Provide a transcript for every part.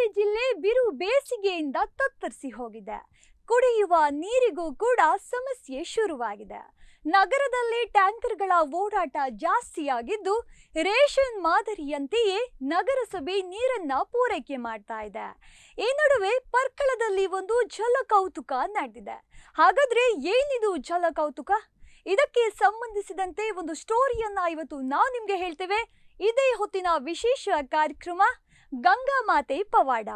ಜಿಲ್ಲೆ ಬಿರು ಬೇಸಿಗೆಯಿಂದ ತತ್ತರಿಸಿ ಹೋಗಿದೆ ಕುಡಿಯುವ ನೀರಿಗೂ ಕೂಡ ಸಮಸ್ಯೆ ಶುರುವಾಗಿದೆ ನಗರದಲ್ಲಿ ಟ್ಯಾಂಕರ್ಗಳ ಓಡಾಟ ಜಾಸ್ತಿಯಾಗಿದ್ದು ರೇಷನ್ ಮಾದರಿಯಂತೆಯೇ ನಗರಸಭೆ ನೀರನ್ನ ಪೂರೈಕೆ ಮಾಡ್ತಾ ಇದೆ ಈ ನಡುವೆ ಪರ್ಕಳದಲ್ಲಿ ಒಂದು ಜಲಕೌತುಕ ನಡೆದಿದೆ ಹಾಗಾದ್ರೆ ಏನಿದು ಜಲಕೌತುಕ ಇದಕ್ಕೆ ಸಂಬಂಧಿಸಿದಂತೆ ಒಂದು ಸ್ಟೋರಿಯನ್ನ ಇವತ್ತು ನಾವು ನಿಮ್ಗೆ ಹೇಳ್ತೇವೆ ಇದೇ ಹೊತ್ತಿನ ವಿಶೇಷ ಕಾರ್ಯಕ್ರಮ ಗಂಗಾ ಮಾತೆ ಪವಾಡ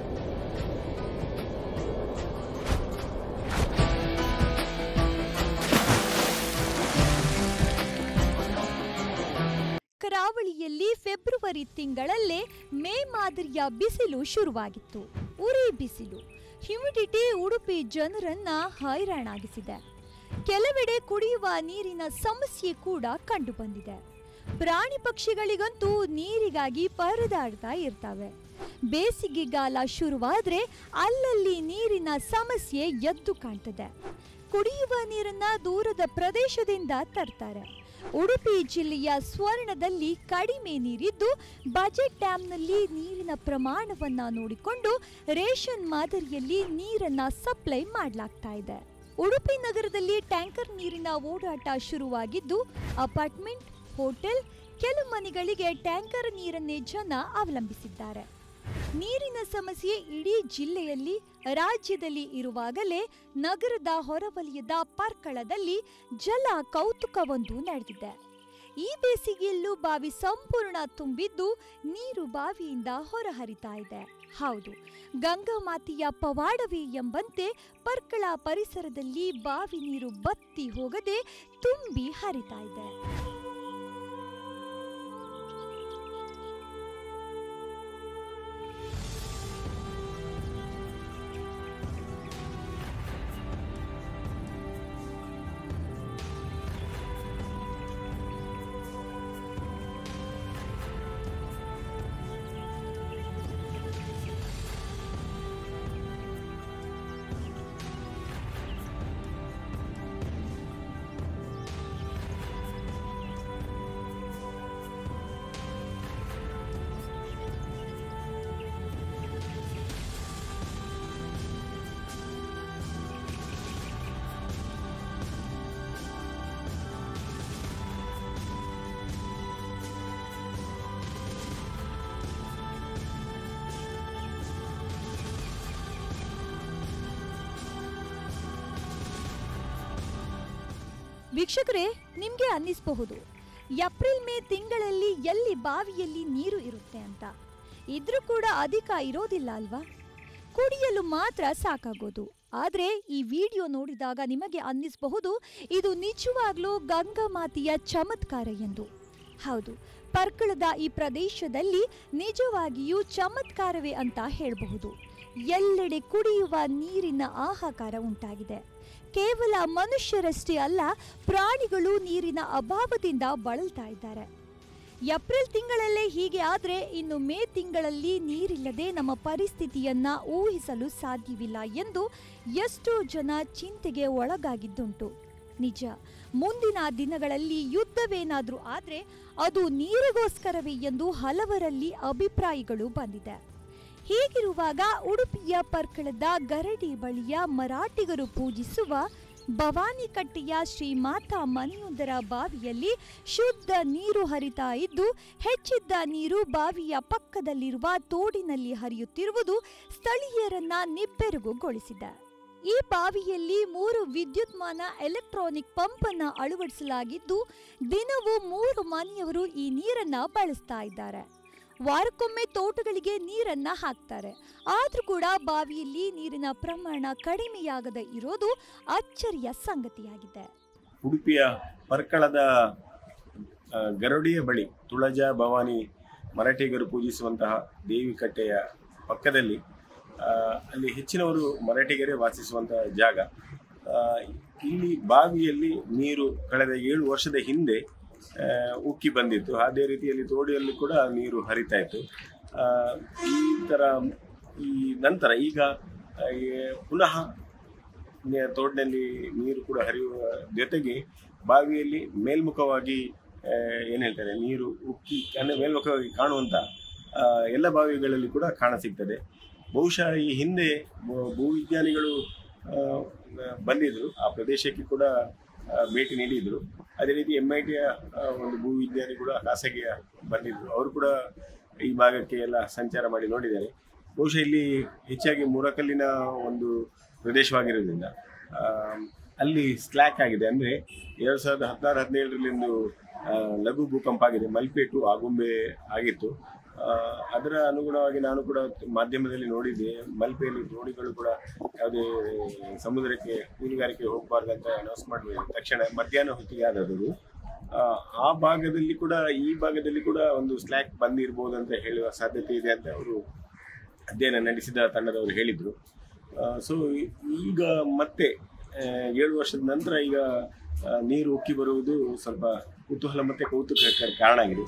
ಕರಾವಳಿಯಲ್ಲಿ ಫೆಬ್ರವರಿ ತಿಂಗಳಲ್ಲೇ ಮೇ ಮಾದರಿಯ ಬಿಸಿಲು ಶುರುವಾಗಿತ್ತು ಉರಿ ಬಿಸಿಲು ಹ್ಯುಮಿಡಿಟಿ ಉಡುಪಿ ಜನರನ್ನ ಹೈರಾಣಾಗಿಸಿದೆ ಕೆಲವೆಡೆ ಕುಡಿಯುವ ನೀರಿನ ಸಮಸ್ಯೆ ಕೂಡ ಕಂಡುಬಂದಿದೆ ಪ್ರಾಣಿ ಪಕ್ಷಿಗಳಿಗಂತೂ ನೀರಿಗಾಗಿ ಪರದಾಡ್ತಾ ಇರ್ತವೆ ಬೇಸಿಗೆಗಾಲ ಶುರುವಾದ್ರೆ ಅಲ್ಲಲ್ಲಿ ನೀರಿನ ಸಮಸ್ಯೆ ಎದ್ದು ಕಾಣ್ತದೆ ಕುಡಿಯುವ ನೀರನ್ನ ದೂರದ ಪ್ರದೇಶದಿಂದ ತರ್ತಾರೆ ಉಡುಪಿ ಜಿಲ್ಲೆಯ ಸ್ವರ್ಣದಲ್ಲಿ ಕಡಿಮೆ ನೀರಿದ್ದು ಬಜೆಟ್ ಡ್ಯಾಂನಲ್ಲಿ ನೀರಿನ ಪ್ರಮಾಣವನ್ನ ನೋಡಿಕೊಂಡು ರೇಷನ್ ಮಾದರಿಯಲ್ಲಿ ನೀರನ್ನ ಸಪ್ಲೈ ಮಾಡಲಾಗ್ತಾ ಇದೆ ಉಡುಪಿ ನಗರದಲ್ಲಿ ಟ್ಯಾಂಕರ್ ನೀರಿನ ಓಡಾಟ ಶುರುವಾಗಿದ್ದು ಅಪಾರ್ಟ್ಮೆಂಟ್ ಹೋಟೆಲ್ ಕೆಲ ಮನೆಗಳಿಗೆ ಟ್ಯಾಂಕರ್ ನೀರನ್ನೇ ಜನ ಅವಲಂಬಿಸಿದ್ದಾರೆ ನೀರಿನ ಸಮಸ್ಯೆ ಇಡೀ ಜಿಲ್ಲೆಯಲ್ಲಿ ರಾಜ್ಯದಲ್ಲಿ ಇರುವಾಗಲೇ ನಗರದ ಹೊರವಲಯದ ಪರ್ಕಳದಲ್ಲಿ ಜಲ ಕೌತುಕವೊಂದು ನಡೆದಿದೆ ಈ ಬೇಸಿಗೆಯಲ್ಲೂ ಬಾವಿ ಸಂಪೂರ್ಣ ತುಂಬಿದ್ದು ನೀರು ಬಾವಿಯಿಂದ ಹೊರಹರಿತಾ ಇದೆ ಹೌದು ಗಂಗಾ ಮಾತೆಯ ಪವಾಡವೇ ಎಂಬಂತೆ ಪರ್ಕಳ ಪರಿಸರದಲ್ಲಿ ಬಾವಿ ನೀರು ಬತ್ತಿ ಹೋಗದೆ ತುಂಬಿ ಹರಿತಾ ಇದೆ ವೀಕ್ಷಕರೇ ನಿಮ್ಗೆ ಅನ್ನಿಸಬಹುದು ಏಪ್ರಿಲ್ ಮೇ ತಿಂಗಳಲ್ಲಿ ಎಲ್ಲಿ ಬಾವಿಯಲ್ಲಿ ನೀರು ಇರುತ್ತೆ ಅಂತ ಇದ್ರೂ ಕೂಡ ಅಧಿಕ ಇರೋದಿಲ್ಲ ಅಲ್ವಾ ಕುಡಿಯಲು ಮಾತ್ರ ಸಾಕಾಗೋದು ಆದ್ರೆ ಈ ವಿಡಿಯೋ ನೋಡಿದಾಗ ನಿಮಗೆ ಅನ್ನಿಸಬಹುದು ಇದು ನಿಜವಾಗ್ಲೂ ಗಂಗಾ ಮಾತೆಯ ಚಮತ್ಕಾರ ಎಂದು ಹೌದು ಪರ್ಕಳದ ಈ ಪ್ರದೇಶದಲ್ಲಿ ನಿಜವಾಗಿಯೂ ಚಮತ್ಕಾರವೇ ಅಂತ ಹೇಳಬಹುದು ಎಲ್ಲೆಡೆ ಕುಡಿಯುವ ನೀರಿನ ಆಹಾಕಾರ ಉಂಟಾಗಿದೆ ಕೇವಲ ಮನುಷ್ಯರಷ್ಟೇ ಅಲ್ಲ ಪ್ರಾಣಿಗಳು ನೀರಿನ ಅಭಾವದಿಂದ ಬಳಲ್ತಾ ಇದ್ದಾರೆ ಏಪ್ರಿಲ್ ತಿಂಗಳಲ್ಲೇ ಹೀಗೆ ಆದ್ರೆ ಇನ್ನು ಮೇ ತಿಂಗಳಲ್ಲಿ ನೀರಿಲ್ಲದೆ ನಮ್ಮ ಪರಿಸ್ಥಿತಿಯನ್ನ ಊಹಿಸಲು ಸಾಧ್ಯವಿಲ್ಲ ಎಂದು ಎಷ್ಟೋ ಜನ ಚಿಂತೆಗೆ ಒಳಗಾಗಿದ್ದುಂಟು ನಿಜ ಮುಂದಿನ ದಿನಗಳಲ್ಲಿ ಯುದ್ಧವೇನಾದ್ರೂ ಆದ್ರೆ ಅದು ನೀರಿಗೋಸ್ಕರವೇ ಎಂದು ಹಲವರಲ್ಲಿ ಅಭಿಪ್ರಾಯಗಳು ಬಂದಿದೆ ಹೀಗಿರುವಾಗ ಉಡುಪಿಯ ಪರ್ಕಳದ ಗರಡಿ ಬಳಿಯ ಮರಾಠಿಗರು ಪೂಜಿಸುವ ಭವಾನಿಕಟ್ಟೆಯ ಶ್ರೀ ಮಾತಾ ಮನೆಯೊಂದರ ಬಾವಿಯಲ್ಲಿ ಶುದ್ಧ ನೀರು ಹರಿತಾ ಇದ್ದು ಹೆಚ್ಚಿದ್ದ ನೀರು ಬಾವಿಯ ಪಕ್ಕದಲ್ಲಿರುವ ತೋಡಿನಲ್ಲಿ ಹರಿಯುತ್ತಿರುವುದು ಸ್ಥಳೀಯರನ್ನ ನಿಬ್ಬೆರಗುಗೊಳಿಸಿದೆ ಈ ಬಾವಿಯಲ್ಲಿ ಮೂರು ವಿದ್ಯುನ್ಮಾನ ಎಲೆಕ್ಟ್ರಾನಿಕ್ ಪಂಪ್ ಅನ್ನ ಅಳವಡಿಸಲಾಗಿದ್ದು ದಿನವೂ ಮೂರು ಮನೆಯವರು ಈ ನೀರನ್ನ ಬಳಸ್ತಾ ಇದ್ದಾರೆ ವಾರಕ್ಕೊಮ್ಮೆ ತೋಟಗಳಿಗೆ ನೀರನ್ನ ಹಾಕ್ತಾರೆ ಆದ್ರೂ ಕೂಡ ಬಾವಿಯಲ್ಲಿ ನೀರಿನ ಪ್ರಮಾಣ ಕಡಿಮೆಯಾಗದೆ ಇರೋದು ಅಚ್ಚರಿಯ ಸಂಗತಿಯಾಗಿದೆ ಉಡುಪಿಯ ಪರ್ಕಳದ ಆ, ಗರುಡಿಯ ಬಳಿ ತುಳಜಾ ಭವಾನಿ ಮರಾಠಿಗರು ಪೂಜಿಸುವಂತಹ ದೇವಿ ಕಟ್ಟೆಯ ಪಕ್ಕದಲ್ಲಿ ಆ, ಅಲ್ಲಿ ಹೆಚ್ಚಿನವರು ಮರಾಠಿಗರೇ ವಾಸಿಸುವಂತಹ ಜಾಗ ಆ, ಇಲ್ಲಿ ಬಾವಿಯಲ್ಲಿ ನೀರು ಕಳೆದ ಏಳು ವರ್ಷದ ಹಿಂದೆ ಆ, ಉಕ್ಕಿ ಬಂದಿತ್ತು ಅದೇ ರೀತಿಯಲ್ಲಿ ತೋಡಿಯಲ್ಲಿ ಕೂಡ ನೀರು ಹರಿತಾ ಇತ್ತು ಆ, ಈ ಥರ ಈ ನಂತರ ಈಗ ಆ, ಈ ಪುನಃ ನೆ- ತೋಡಿನಲ್ಲಿ ನೀರು ಕೂಡ ಹರಿಯುವ ಜೊತೆಗೆ ಬಾವಿಯಲ್ಲಿ ಮೇಲ್ಮುಖವಾಗಿ ಏನು ಹೇಳ್ತಾರೆ ನೀರು ಉಕ್ಕಿ ಅಂದರೆ ಮೇಲ್ಮುಖವಾಗಿ ಕಾಣುವಂಥ ಆ, ಎಲ್ಲ ಬಾವಿಗಳಲ್ಲಿ ಕೂಡ ಕಾಣಸಿಗ್ತದೆ ಬಹುಶಃ ಈ ಹಿಂದೆ ಭೂ- ಭೂವಿಜ್ಞಾನಿಗಳು ಆ, ಬಂದಿದ್ರು ಆ ಪ್ರದೇಶಕ್ಕೆ ಕೂಡ ಆ, ಭೇಟಿ ನೀಡಿದ್ರು ಅದೇ ರೀತಿ ಎಂ ಐ ಟಿಯ ಒಂದು ಭೂವಿಜ್ಞಾನಿ ಕೂಡ ಖಾಸಗಿಯ ಬಂದಿದ್ರು ಅವರು ಕೂಡ ಈ ಭಾಗಕ್ಕೆ ಎಲ್ಲ ಸಂಚಾರ ಮಾಡಿ ನೋಡಿದ್ದಾರೆ ಬಹುಶಃ ಇಲ್ಲಿ ಹೆಚ್ಚಾಗಿ ಮುರಕಲ್ಲಿನ ಒಂದು ಪ್ರದೇಶವಾಗಿರೋದ್ರಿಂದ ಆ, ಅಲ್ಲಿ ಸ್ಲ್ಯಾಕ್ ಆಗಿದೆ ಅಂದರೆ ಎರಡು ಸಾವಿರದ ಹದಿನಾರು ಹದಿನೇಳರಲ್ಲಿ ಒಂದು ಆ, ಲಘು ಭೂಕಂಪ ಆಗಿದೆ ಮಲ್ಪೇಟು ಆಗುಂಬೆ ಆಗಿತ್ತು ಆ, ಅದರ ಅನುಗುಣವಾಗಿ ನಾನು ಕೂಡ ಮಾಧ್ಯಮದಲ್ಲಿ ನೋಡಿದ್ದೆ ಮಲ್ಪೆಯಲ್ಲಿ ದೋಣಿಗಳು ಕೂಡ ಯಾವುದೇ ಸಮುದ್ರಕ್ಕೆ ಮೀನುಗಾರಿಕೆ ಹೋಗಬಾರ್ದು ಅಂತ ಅನೌನ್ಸ್ ಮಾಡಿದ್ರು ತಕ್ಷಣ ಮಧ್ಯಾಹ್ನ ಹೊತ್ತಿಗೆ ಆದದ್ದು ಆ, ಆ ಭಾಗದಲ್ಲಿ ಕೂಡ ಈ ಭಾಗದಲ್ಲಿ ಕೂಡ ಒಂದು ಸ್ಲ್ಯಾಕ್ ಬಂದಿರ್ಬೋದು ಅಂತ ಹೇಳುವ ಸಾಧ್ಯತೆ ಇದೆ ಅಂತ ಅವರು ಅಧ್ಯಯನ ನಡೆಸಿದ ತಂಡದವರು ಹೇಳಿದ್ರು ಸೊ ಈಗ ಮತ್ತೆ ಆ, ಏಳು ವರ್ಷದ ನಂತರ ಈಗ ಆ, ನೀರು ಉಕ್ಕಿ ಬರುವುದು ಸ್ವಲ್ಪ ಕುತೂಹಲ ಮತ್ತೆ ಕೌತುಕಕ್ಕೆ ಕಾರಣ ಆಗಿದೆ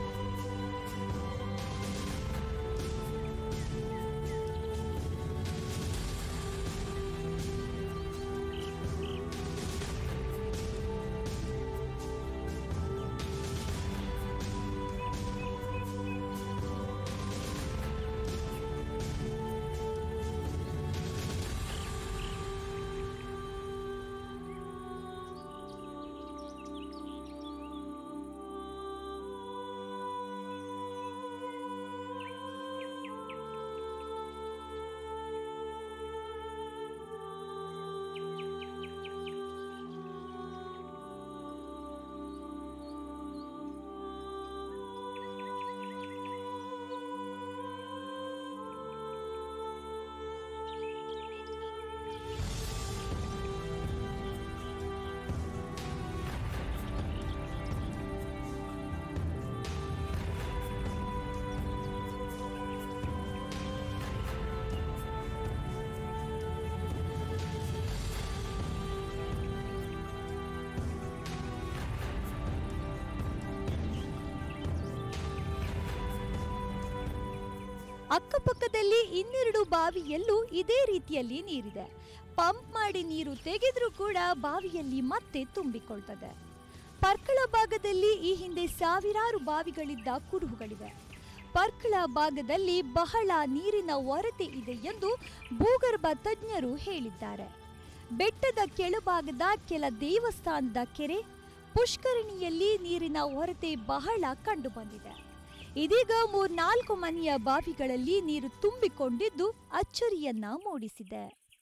ಅಕ್ಕಪಕ್ಕದಲ್ಲಿ ಇನ್ನೆರಡು ಬಾವಿಯಲ್ಲೂ ಇದೇ ರೀತಿಯಲ್ಲಿ ನೀರಿದೆ ಪಂಪ್ ಮಾಡಿ ನೀರು ತೆಗೆದ್ರೂ ಕೂಡ ಬಾವಿಯಲ್ಲಿ ಮತ್ತೆ ತುಂಬಿಕೊಳ್ತದೆ ಪರ್ಕಳ ಭಾಗದಲ್ಲಿ ಈ ಹಿಂದೆ ಸಾವಿರಾರು ಬಾವಿಗಳಿದ್ದ ಕುರುಹುಗಳಿವೆ ಪರ್ಕಳ ಭಾಗದಲ್ಲಿ ಬಹಳ ನೀರಿನ ಒರತೆ ಇದೆ ಎಂದು ಭೂಗರ್ಭ ತಜ್ಞರು ಹೇಳಿದ್ದಾರೆ ಬೆಟ್ಟದ ಕೆಳಭಾಗದ ಕೆಲ ದೇವಸ್ಥಾನದ ಕೆರೆ ಪುಷ್ಕರಣಿಯಲ್ಲಿ ನೀರಿನ ಹೊರತೆ ಬಹಳ ಕಂಡುಬಂದಿದೆ ಇದೀಗ ಮೂರ್ನಾಲ್ಕು ಮನೆಯ ಬಾವಿಗಳಲ್ಲಿ ನೀರು ತುಂಬಿಕೊಂಡಿದ್ದು ಅಚ್ಚರಿಯನ್ನ ಮೂಡಿಸಿದೆ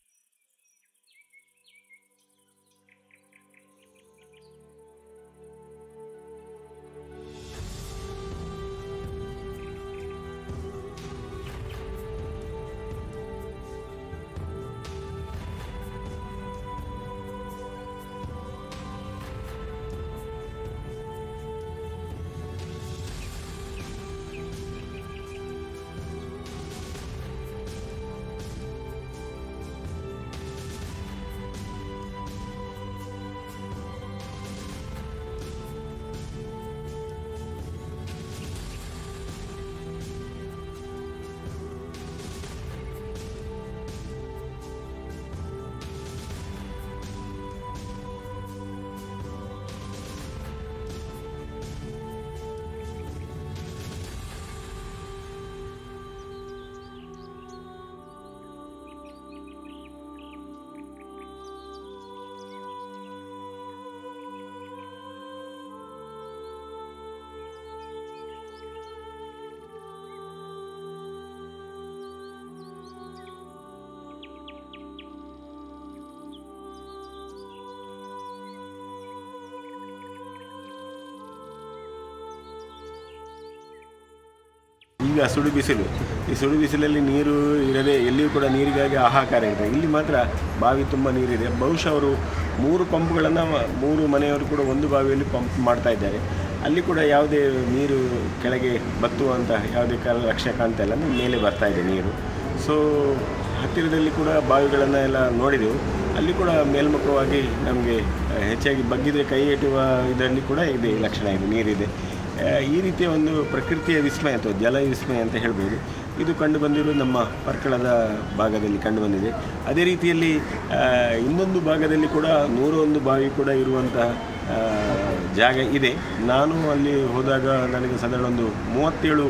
ಈಗ ಸುಡು ಬಿಸಿಲು ಈ ಸುಡು ಬಿಸಿಲಲ್ಲಿ ನೀರು ಇರದೆ ಎಲ್ಲಿಯೂ ಕೂಡ ನೀರಿಗಾಗಿ ಹಾಹಾಕಾರ ಇದೆ ಇಲ್ಲಿ ಮಾತ್ರ ಬಾವಿ ತುಂಬ ನೀರಿದೆ ಬಹುಶಃ ಅವರು ಮೂರು ಪಂಪ್ಗಳನ್ನು ಮೂರು ಮನೆಯವರು ಕೂಡ ಒಂದು ಬಾವಿಯಲ್ಲಿ ಪಂಪ್ ಮಾಡ್ತಾ ಇದ್ದಾರೆ ಅಲ್ಲಿ ಕೂಡ ಯಾವುದೇ ನೀರು ಕೆಳಗೆ ಬತ್ತುವಂಥ ಯಾವುದೇ ಕಾಲ ಲಕ್ಷ್ಯ ಕಾಣ್ತಾ ಇಲ್ಲ ಅಂದ್ರೆ ಮೇಲೆ ಬರ್ತಾ ಇದೆ ನೀರು ಸೊ ಹತ್ತಿರದಲ್ಲಿ ಕೂಡ ಬಾವಿಗಳನ್ನು ಎಲ್ಲ ನೋಡಿದೆವು ಅಲ್ಲಿ ಕೂಡ ಮೇಲ್ಮುಖವಾಗಿ ನಮಗೆ ಹೆಚ್ಚಾಗಿ ಬಗ್ಗಿದ್ರೆ ಕೈ ಎಟುವ ಇದರಲ್ಲಿ ಕೂಡ ಇದೆ ಈ ಲಕ್ಷಣ ಇದೆ ನೀರಿದೆ ಆ, ಈ ರೀತಿಯ ಒಂದು ಪ್ರಕೃತಿಯ ವಿಸ್ಮಯ ಅಥವಾ ಜಲ ವಿಸ್ಮಯ ಅಂತ ಹೇಳ್ಬೋದು ಇದು ಕಂಡು ಬಂದಿರೋದು ನಮ್ಮ ಪರ್ಕಳದ ಭಾಗದಲ್ಲಿ ಕಂಡು ಬಂದಿದೆ ಅದೇ ರೀತಿಯಲ್ಲಿ ಆ, ಇನ್ನೊಂದು ಭಾಗದಲ್ಲಿ ಕೂಡ ನೂರೊಂದು ಬಾವಿ ಕೂಡ ಇರುವಂತಹ ಆ, ಜಾಗ ಇದೆ ನಾನು ಅಲ್ಲಿ ಹೋದಾಗ ನನಗೆ ಸಾಧಾರಣ ಒಂದು ಮೂವತ್ತೇಳು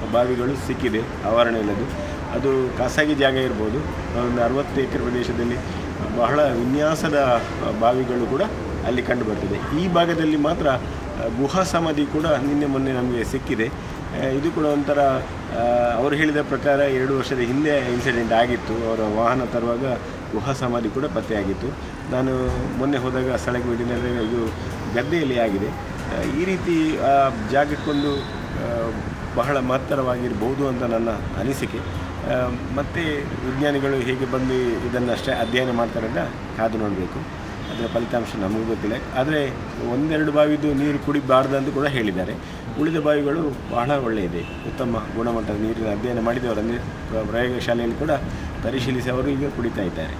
ಬಾವಿಗಳು ಸಿಕ್ಕಿದೆ ಆವರಣ ಇಲ್ಲದು ಅದು ಖಾಸಗಿ ಜಾಗ ಇರ್ಬೋದು ಒಂದು ಅರವತ್ತು ಎಕರೆ ಪ್ರದೇಶದಲ್ಲಿ ಬಹಳ ವಿನ್ಯಾಸದ ಆ, ಬಾವಿಗಳು ಕೂಡ ಅಲ್ಲಿ ಕಂಡು ಬರ್ತದೆ ಈ ಭಾಗದಲ್ಲಿ ಮಾತ್ರ ಆ, ಗುಹಾ ಸಮಾಧಿ ಕೂಡ ನಿನ್ನೆ ಮೊನ್ನೆ ನಮಗೆ ಸಿಕ್ಕಿದೆ ಆ, ಇದು ಕೂಡ ಒಂಥರ ಆ, ಅವರು ಹೇಳಿದ ಪ್ರಕಾರ ಎರಡು ವರ್ಷದ ಹಿಂದೆ ಇನ್ಸಿಡೆಂಟ್ ಆಗಿತ್ತು ಅವರ ವಾಹನ ತರುವಾಗ ಗುಹಾ ಸಮಾಧಿ ಕೂಡ ಪತ್ತೆಯಾಗಿತ್ತು ನಾನು ಮೊನ್ನೆ ಹೋದಾಗ ಸ್ಥಳಕ್ಕೆ ಭೇಟಿ ನೀಡಿದಾಗ ಇದು ಗದ್ದೆಯಲ್ಲಿ ಆಗಿದೆ ಆ, ಈ ರೀತಿ ಆ ಜಾಗಕ್ಕೊಂದು ಆ, ಬಹಳ ಮಹತ್ತರವಾಗಿರ್ಬೋದು ಅಂತ ನನ್ನ ಅನಿಸಿಕೆ ಆ, ಮತ್ತೆ ವಿಜ್ಞಾನಿಗಳು ಹೇಗೆ ಬಂದು ಇದನ್ನು ಅಷ್ಟೇ ಅಧ್ಯಯನ ಮಾಡ್ತಾರೆ ಅಂತ ಕಾದು ನೋಡಬೇಕು ಅದರ ಫಲಿತಾಂಶ ನಮಗೂ ಗೊತ್ತಿಲ್ಲ ಆದರೆ ಒಂದೆರಡು ಬಾವಿದು ನೀರು ಕುಡಿಬಾರ್ದಂತ ಕೂಡ ಹೇಳಿದ್ದಾರೆ ಉಳಿದ ಬಾವಿಗಳು ಬಹಳ ಒಳ್ಳೆಯದೆ ಉತ್ತಮ ಗುಣಮಟ್ಟದ ನೀರಿನ ಅಧ್ಯಯನ ಮಾಡಿದವರು ಅಂದರೆ ಪ್ರಯೋಗಶಾಲೆಯಲ್ಲಿ ಕೂಡ ಪರಿಶೀಲಿಸಿ ಅವರು ಈಗ ಕುಡಿತಾ ಇದ್ದಾರೆ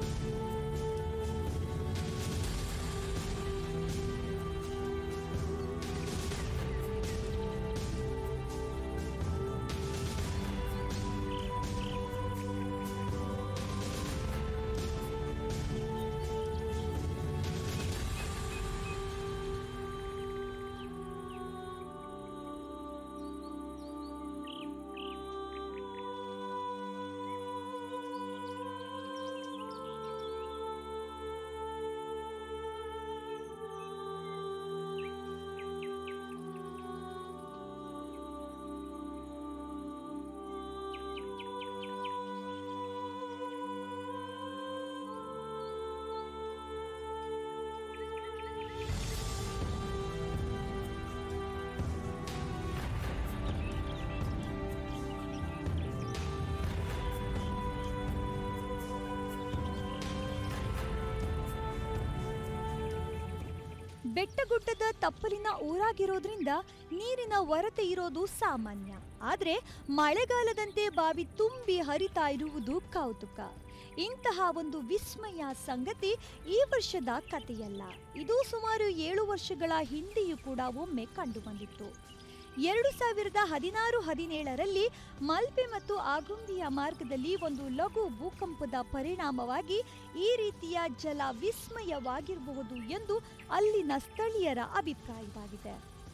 ಬೆಟ್ಟಗುಡ್ಡದ ತಪ್ಪಲಿನ ಊರಾಗಿರೋದ್ರಿಂದ ನೀರಿನ ಒರತೆ ಇರೋದು ಸಾಮಾನ್ಯ ಆದ್ರೆ ಮಳೆಗಾಲದಂತೆ ಬಾವಿ ತುಂಬಿ ಹರಿತಾ ಇರುವುದು ಕೌತುಕ ಇಂತಹ ಒಂದು ವಿಸ್ಮಯ ಸಂಗತಿ ಈ ವರ್ಷದ ಕಥೆಯಲ್ಲ ಇದು ಸುಮಾರು ಏಳು ವರ್ಷಗಳ ಹಿಂದೆಯೂ ಕೂಡ ಒಮ್ಮೆ ಕಂಡುಬಂದಿತ್ತು ಎರಡು ಸಾವಿರದ ಹದಿನಾರು ಹದಿನೇಳರಲ್ಲಿ ಮಲ್ಪೆ ಮತ್ತು ಆಗುಂದಿಯ ಮಾರ್ಗದಲ್ಲಿ ಒಂದು ಲಘು ಭೂಕಂಪದ ಪರಿಣಾಮವಾಗಿ ಈ ರೀತಿಯ ಜಲ ವಿಸ್ಮಯವಾಗಿರಬಹುದು ಎಂದು ಅಲ್ಲಿನ ಸ್ಥಳೀಯರ ಅಭಿಪ್ರಾಯವಾಗಿದೆ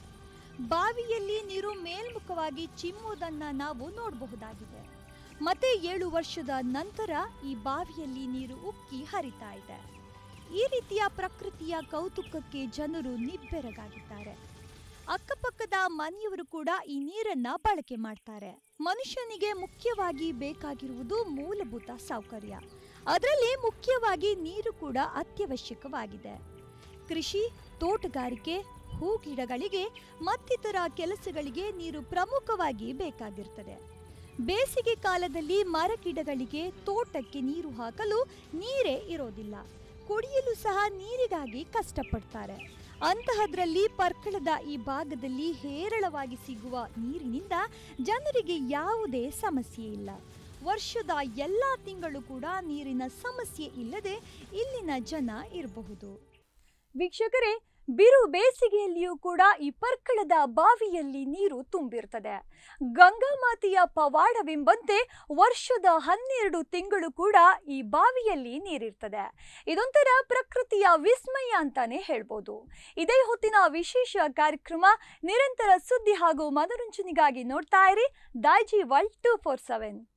ಬಾವಿಯಲ್ಲಿ ನೀರು ಮೇಲ್ಮುಖವಾಗಿ ಚಿಮ್ಮುವುದನ್ನ ನಾವು ನೋಡಬಹುದಾಗಿದೆ ಮತ್ತೆ ಏಳು ವರ್ಷದ ನಂತರ ಈ ಬಾವಿಯಲ್ಲಿ ನೀರು ಉಕ್ಕಿ ಹರಿತಾ ಇದೆ ಈ ರೀತಿಯ ಪ್ರಕೃತಿಯ ಕೌತುಕಕ್ಕೆ ಜನರು ನಿಬ್ಬೆರಗಾಗಿದ್ದಾರೆ ಅಕ್ಕಪಕ್ಕದ ಮನೆಯವರು ಕೂಡ ಈ ನೀರನ್ನ ಬಳಕೆ ಮಾಡ್ತಾರೆ ಮನುಷ್ಯನಿಗೆ ಮುಖ್ಯವಾಗಿ ಬೇಕಾಗಿರುವುದು ಮೂಲಭೂತ ಸೌಕರ್ಯ ಅದರಲ್ಲಿ ಮುಖ್ಯವಾಗಿ ನೀರು ಕೂಡ ಅತ್ಯವಶ್ಯಕವಾಗಿದೆ ಕೃಷಿ ತೋಟಗಾರಿಕೆ ಹೂಗಿಡಗಳಿಗೆ ಮತ್ತಿತರ ಕೆಲಸಗಳಿಗೆ ನೀರು ಪ್ರಮುಖವಾಗಿ ಬೇಕಾಗಿರ್ತದೆ ಬೇಸಿಗೆ ಕಾಲದಲ್ಲಿ ಮರಗಿಡಗಳಿಗೆ ತೋಟಕ್ಕೆ ನೀರು ಹಾಕಲು ನೀರೇ ಇರೋದಿಲ್ಲ ಕುಡಿಯಲು ಸಹ ನೀರಿಗಾಗಿ ಕಷ್ಟಪಡ್ತಾರೆ ಅಂತಹದ್ರಲ್ಲಿ ಪರ್ಕಳದ ಈ ಭಾಗದಲ್ಲಿ ಹೇರಳವಾಗಿ ಸಿಗುವ ನೀರಿನಿಂದ ಜನರಿಗೆ ಯಾವುದೇ ಸಮಸ್ಯೆ ಇಲ್ಲ ವರ್ಷದ ಎಲ್ಲ ತಿಂಗಳು ಕೂಡ ನೀರಿನ ಸಮಸ್ಯೆ ಇಲ್ಲದೆ ಇಲ್ಲಿನ ಜನ ಇರಬಹುದು ವೀಕ್ಷಕರೇ ಬಿರು ಬೇಸಿಗೆಯಲ್ಲಿಯೂ ಕೂಡ ಈ ಪರ್ಕಳದ ಬಾವಿಯಲ್ಲಿ ನೀರು ತುಂಬಿರ್ತದೆ ಗಂಗಾ ಮಾತೆಯ ಪವಾಡವೆಂಬಂತೆ ವರ್ಷದ ಹನ್ನೆರಡು ತಿಂಗಳು ಕೂಡ ಈ ಬಾವಿಯಲ್ಲಿ ನೀರಿರ್ತದೆ ಇದೊಂಥರ ಪ್ರಕೃತಿಯ ವಿಸ್ಮಯ ಅಂತಾನೆ ಹೇಳ್ಬೋದು ಇದೇ ಹೊತ್ತಿನ ವಿಶೇಷ ಕಾರ್ಯಕ್ರಮ ನಿರಂತರ ಸುದ್ದಿ ಹಾಗೂ ಮನೋರಂಜನೆಗಾಗಿ ನೋಡ್ತಾ ಇರಿ Daiji world two four seven